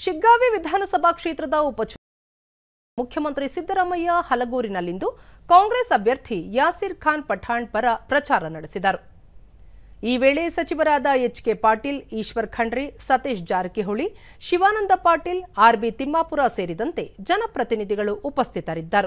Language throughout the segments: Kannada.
ಶಿಗ್ಗಾವಿ ವಿಧಾನಸಭಾ ಕ್ಷೇತ್ರದ ಉಪಚುನಾವಣೆ ಮುಖ್ಯಮಂತ್ರಿ ಸಿದ್ದರಾಮಯ್ಯ ಹಲಗೂರಿನಲ್ಲಿಂದು ಕಾಂಗ್ರೆಸ್ ಅಭ್ಯರ್ಥಿ ಯಾಸಿರ್ ಖಾನ್ ಪಠಾಣ್ ಪರ ಪ್ರಚಾರ ನಡೆಸಿದರು ಈ ವೇಳೆ ಸಚಿವರಾದ ಎಚ್ಕೆ ಪಾಟೀಲ್ ಈಶ್ವರ್ ಖಂಡ್ರೆ ಸತೀಶ್ ಜಾರಕಿಹೊಳಿ ಶಿವಾನಂದ ಪಾಟೀಲ್ ಆರ್ಬಿ ತಿಮ್ಮಾಪುರ ಸೇರಿದಂತೆ ಜನಪ್ರತಿನಿಧಿಗಳು ಉಪಸ್ಥಿತರಿದ್ದರು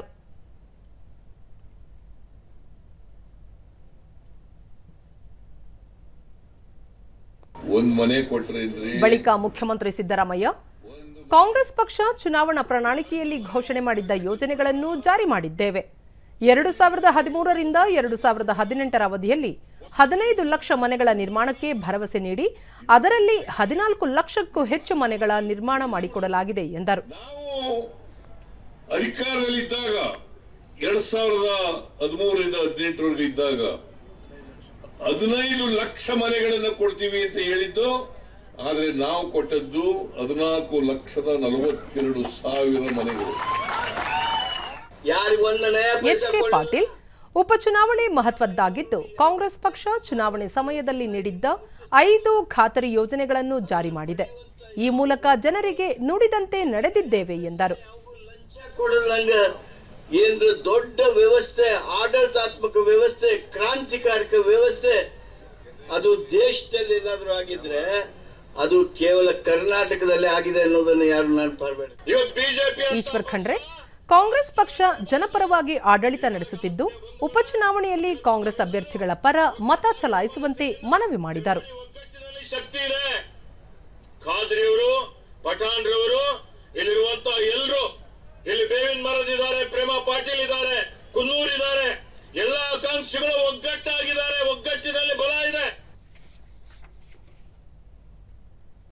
ಒಂದ್ ಮನೆ ಕೊಟ್ರೇನ್ರಿ ಬಳಿಕ ಮುಖ್ಯಮಂತ್ರಿ ಸಿದ್ದರಾಮಯ್ಯ ಕಾಂಗ್ರೆಸ್ ಪಕ್ಷ ಚುನಾವಣಾ ಪ್ರಣಾಳಿಕೆಯಲ್ಲಿ ಘೋಷಣೆ ಮಾಡಿದ್ದ ಯೋಜನೆಗಳನ್ನು ಜಾರಿ ಮಾಡಿದ್ದೇವೆ ಎರಡು ಸಾವಿರದ ಹದಿಮೂರರಿಂದ ಎರಡು ಸಾವಿರದ ಹದಿನೆಂಟರ ಅವಧಿಯಲ್ಲಿ ಹದಿನೈದು ಲಕ್ಷ ಮನೆಗಳ ನಿರ್ಮಾಣಕ್ಕೆ ಭರವಸೆ ನೀಡಿ ಅದರಲ್ಲಿ ಹದಿನಾಲ್ಕು ಲಕ್ಷಕ್ಕೂ ಹೆಚ್ಚು ಮನೆಗಳ ನಿರ್ಮಾಣ ಮಾಡಿಕೊಡಲಾಗಿದೆ ಎಂದರು ನಾವು ಅಧಿಕಾರದಲ್ಲಿದ್ದಾಗ ಎರಡ್ ಸಾವಿರದ ಹದಿಮೂರರಿಂದ ಹದಿನೆಂಟರವರೆಗೆ ಇದ್ದಾಗ ಹದಿನೈದು ಲಕ್ಷ ಮನೆಗಳನ್ನು ಕೊಡ್ತೀವಿ ಅಂತ ಹೇಳಿದ್ದು ಆದ್ರೆ ನಾವು ಕೊಟ್ಟದ್ದು ಹದಿನಾಲ್ಕು ಲಕ್ಷದ ನಲವತ್ತೆರಡು ಸಾವಿರ ಮನೆಗಳು ಯಾರಿಗೆ ಒಂದು ನಯ ಎಚ್ ಕೆ ಪಾಟೀಲ್ ಉಪಚುನಾವಣೆ ಮಹತ್ವದ್ದಾಗಿದ್ದು ಕಾಂಗ್ರೆಸ್ ಪಕ್ಷ ಚುನಾವಣೆ ಸಮಯದಲ್ಲಿ ನೀಡಿದ್ದ ಐದು ಖಾತರಿ ಯೋಜನೆಗಳನ್ನು ಜಾರಿ ಮಾಡಿದೆ ಈ ಮೂಲಕ ಜನರಿಗೆ ನುಡಿದಂತೆ ನಡೆದಿದ್ದೇವೆ ಎಂದರು ಲಂಚ ಕೊಡೋದು ನಂಗ ಏನ್ರ ದೊಡ್ಡ ವ್ಯವಸ್ಥೆ ಆಡಳಿತಾತ್ಮಕ ವ್ಯವಸ್ಥೆ ಕ್ರಾಂತಿಕಾರಕ ವ್ಯವಸ್ಥೆ ಅದು ದೇಶದಲ್ಲಿ ಏನಾದ್ರೂ ಆಗಿದ್ರೆ ಅದು ಕೇವಲ ಕರ್ನಾಟಕದಲ್ಲಿ ಆಗಿದೆ ಅನ್ನೋದನ್ನ ಯಾರು ನೆನಪಾರ್ಬೇಡ ಇವತ್ತು ಬಿಜೆಪಿ ಈಶ್ವರ್ ಖಂಡ್ರೆ ಕಾಂಗ್ರೆಸ್ ಪಕ್ಷ ಜನಪರವಾಗಿ ಆಡಳಿತ ನಡೆಸುತ್ತಿದ್ದು ಉಪಚುನಾವಣೆಯಲ್ಲಿ ಕಾಂಗ್ರೆಸ್ ಅಭ್ಯರ್ಥಿಗಳ ಪರ ಮತ ಚಲಾಯಿಸುವಂತೆ ಮನವಿ ಮಾಡಿದರು ಶಕ್ತಿ ಇದೆ